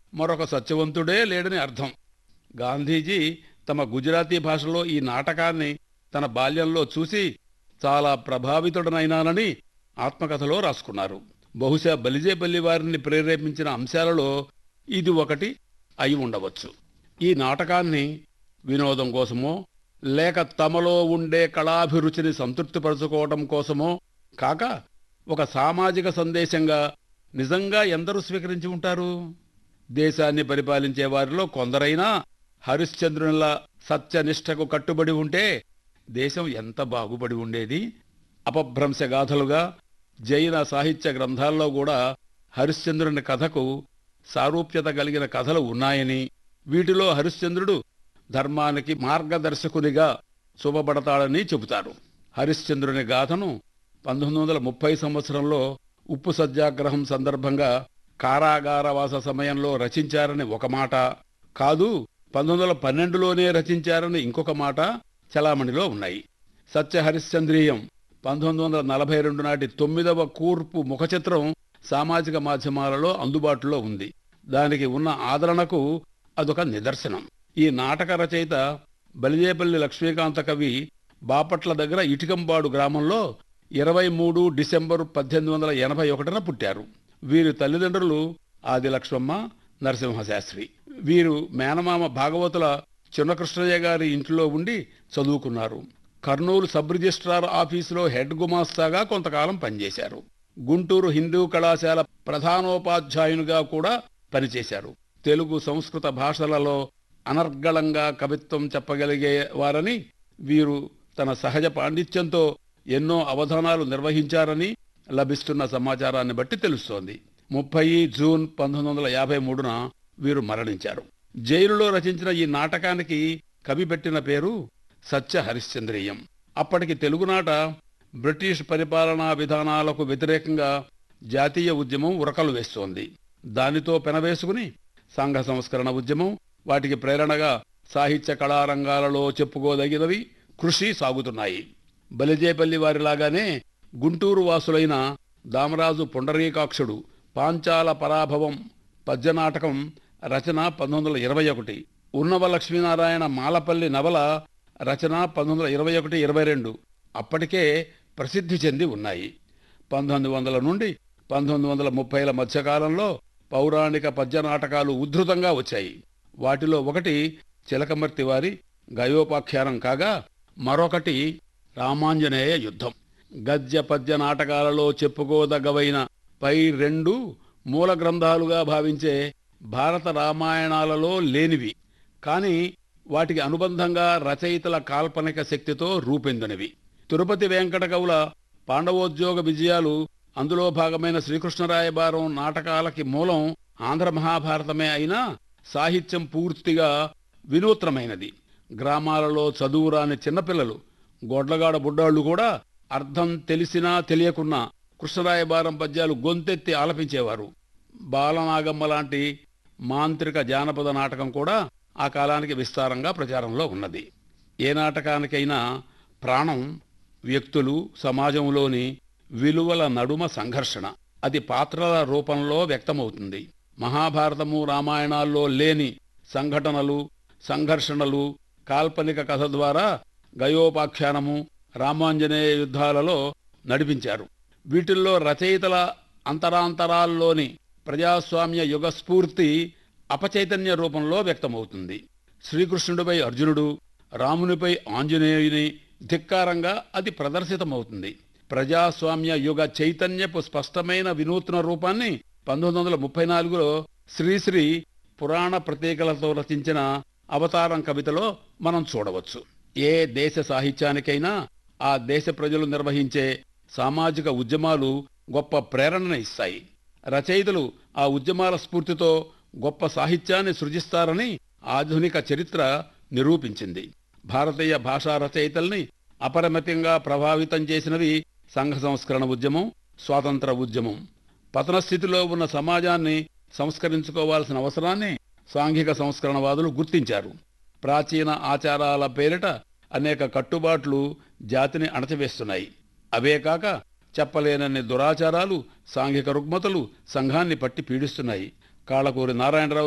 మరొక సత్యవంతుడే లేడని అర్థం గాంధీజీ తమ గుజరాతీ భాషలో ఈ నాటకాన్ని తన బాల్యంలో చూసి చాలా ప్రభావితుడనైనానని ఆత్మకథలో రాసుకున్నారు బహుశా బలిజేపల్లి వారిని ప్రేరేపించిన అంశాలలో ఇది ఒకటి అయి ఉండవచ్చు ఈ నాటకాన్ని వినోదం కోసమో లేక తమలో ఉండే కళాభిరుచిని సంతృప్తిపరచుకోవడం కోసమో కాక ఒక సామాజిక సందేశంగా నిజంగా ఎందరూ స్వీకరించి ఉంటారు దేశాన్ని పరిపాలించే వారిలో కొందరైనా హరిశ్చంద్రునిలా సత్యనిష్టకు కట్టుబడి ఉంటే దేశం ఎంత బాగుపడి ఉండేది అపభ్రంశ గాథలుగా జైన సాహిత్య గ్రంథాల్లో కూడా హరిశ్చంద్రుని కథకు సారూప్యత కలిగిన కథలు ఉన్నాయని వీటిలో హరిశ్చంద్రుడు ధర్మానికి మార్గదర్శకునిగా చూపబడతాడని చెబుతారు హరిశ్చంద్రుని గాథను పంతొమ్మిది వందల ముప్పై సంవత్సరంలో ఉప్పు సత్యాగ్రహం సందర్భంగా కారాగారవాస సమయంలో రచించారని ఒక మాట కాదు పంతొమ్మిది వందల పన్నెండులోనే రచించారని ఇంకొక మాట చలామణిలో ఉన్నాయి సత్య హరిశ్చంద్రీయం పంతొమ్మిది వందల నలభై రెండు నాటి తొమ్మిదవ కూర్పు ముఖచిత్రం సామాజిక మాధ్యమాలలో అందుబాటులో ఉంది దానికి ఉన్న ఆదరణకు అదొక నిదర్శనం ఈ నాటక రచయిత బలిజేపల్లి లక్ష్మీకాంత కవి బాపట్ల దగ్గర ఇటికంబాడు గ్రామంలో ఇరవై మూడు డిసెంబరు పద్దెనిమిది వందల ఎనభై ఒకటిన పుట్టారు వీరి తల్లిదండ్రులు ఆది లక్ష్మమ్మ నరసింహశాస్త్రి వీరు మేనమామ భాగవతుల చిన్నకృష్ణయ్య గారి ఇంట్లో ఉండి చదువుకున్నారు కర్నూలు సబ్ రిజిస్ట్రార్ ఆఫీసులో హెడ్ గుమాస్తాగా కొంతకాలం పనిచేశారు గుంటూరు హిందూ కళాశాల ప్రధానోపాధ్యాయునిగా కూడా పనిచేశారు తెలుగు సంస్కృత భాషలలో అనర్గళంగా కవిత్వం చెప్పగలిగే వారని వీరు తన సహజ పాండిత్యంతో ఎన్నో అవధానాలు నిర్వహించారని లభిస్తున్న సమాచారాన్ని బట్టి తెలుస్తోంది ముప్పై జూన్ పంతొమ్మిది వందల యాభై మూడున వీరు మరణించారు జైలులో రచించిన ఈ నాటకానికి కవి పెట్టిన పేరు సత్య హరిశ్చంద్రీయం అప్పటికి తెలుగునాట బ్రిటిష్ పరిపాలనా విధానాలకు వ్యతిరేకంగా జాతీయ ఉద్యమం ఉరకలు వేస్తోంది దానితో పెనవేసుకుని సంఘ సంస్కరణ ఉద్యమం వాటికి ప్రేరణగా సాహిత్య కళారంగాలలో చెప్పుకోదగినవి కృషి సాగుతున్నాయి బలిజేపల్లి వారిలాగానే గుంటూరు వాసులైన దామరాజు పుండరీకాక్షుడు పాంచాల పరాభవం పద్యనాటకం రచన పంతొమ్మిది వందల ఇరవై ఒకటి ఉన్నవ లక్ష్మీనారాయణ మాలపల్లి నవల రచన పంతొమ్మిది వందల ఇరవై ఒకటి ఇరవై రెండు అప్పటికే ప్రసిద్ధి చెంది ఉన్నాయి పంతొమ్మిది వందల నుండి పంతొమ్మిది వందల ముప్పైల మధ్యకాలంలో పౌరాణిక పద్య నాటకాలు ఉద్ధృతంగా వచ్చాయి వాటిలో ఒకటి చిలకమర్తి వారి గయోపాఖ్యానం కాగా మరొకటి రామాంజనేయ యుద్ధం గద్య పద్య నాటకాలలో చెప్పుకోదగ్గవైన పై రెండు మూల గ్రంథాలుగా భావించే భారత రామాయణాలలో లేనివి కాని వాటికి అనుబంధంగా రచయితల కాల్పనిక శక్తితో రూపొందినవి తిరుపతి వెంకట కవుల పాండవోద్యోగ విజయాలు అందులో భాగమైన శ్రీకృష్ణరాయబారం నాటకాలకి మూలం ఆంధ్ర మహాభారతమే అయినా సాహిత్యం పూర్తిగా వినూత్నమైనది గ్రామాలలో చదువురాని చిన్నపిల్లలు గొడ్లగాడ బుడ్డాళ్ళు కూడా అర్థం తెలిసినా తెలియకున్నా కృష్ణరాయబారం పద్యాలు గొంతెత్తి ఆలపించేవారు బాలనాగమ్మ లాంటి మాంత్రిక జానపద నాటకం కూడా ఆ కాలానికి విస్తారంగా ప్రచారంలో ఉన్నది ఏ నాటకానికైనా ప్రాణం వ్యక్తులు సమాజంలోని విలువల నడుమ సంఘర్షణ అది పాత్రల రూపంలో వ్యక్తమవుతుంది మహాభారతము రామాయణాల్లో లేని సంఘటనలు సంఘర్షణలు కాల్పనిక కథ ద్వారా గయోపాఖ్యానము రామాంజనేయ యుద్ధాలలో నడిపించారు వీటిల్లో రచయితల అంతరాంతరాల్లోని ప్రజాస్వామ్య యుగ స్ఫూర్తి అపచైతన్య రూపంలో వ్యక్తమవుతుంది శ్రీకృష్ణుడిపై అర్జునుడు రామునిపై ఆంజనేయుని ధిక్కారంగా అది ప్రదర్శితమవుతుంది ప్రజాస్వామ్య యుగ చైతన్యపు స్పష్టమైన వినూత్న రూపాన్ని పంతొమ్మిది వందల ముప్పై నాలుగులో శ్రీశ్రీ పురాణ ప్రతీకలతో రచించిన అవతారం కవితలో మనం చూడవచ్చు ఏ దేశ సాహిత్యానికైనా ఆ దేశ ప్రజలు నిర్వహించే సామాజిక ఉద్యమాలు గొప్ప ప్రేరణను ఇస్తాయి రచయితలు ఆ ఉద్యమాల స్ఫూర్తితో గొప్ప సాహిత్యాన్ని సృజిస్తారని ఆధునిక చరిత్ర నిరూపించింది భారతీయ భాషా రచయితల్ని అపరిమితంగా ప్రభావితం చేసినవి సంఘ సంస్కరణ ఉద్యమం స్వాతంత్ర ఉద్యమం పతన స్థితిలో ఉన్న సమాజాన్ని సంస్కరించుకోవాల్సిన అవసరాన్ని సాంఘిక సంస్కరణవాదులు గుర్తించారు ప్రాచీన ఆచారాల పేరిట అనేక కట్టుబాట్లు జాతిని అణచివేస్తున్నాయి అవే కాక చెప్పలేనన్ని దురాచారాలు సాంఘిక రుగ్మతలు సంఘాన్ని పట్టి పీడిస్తున్నాయి కాళకూరి నారాయణరావు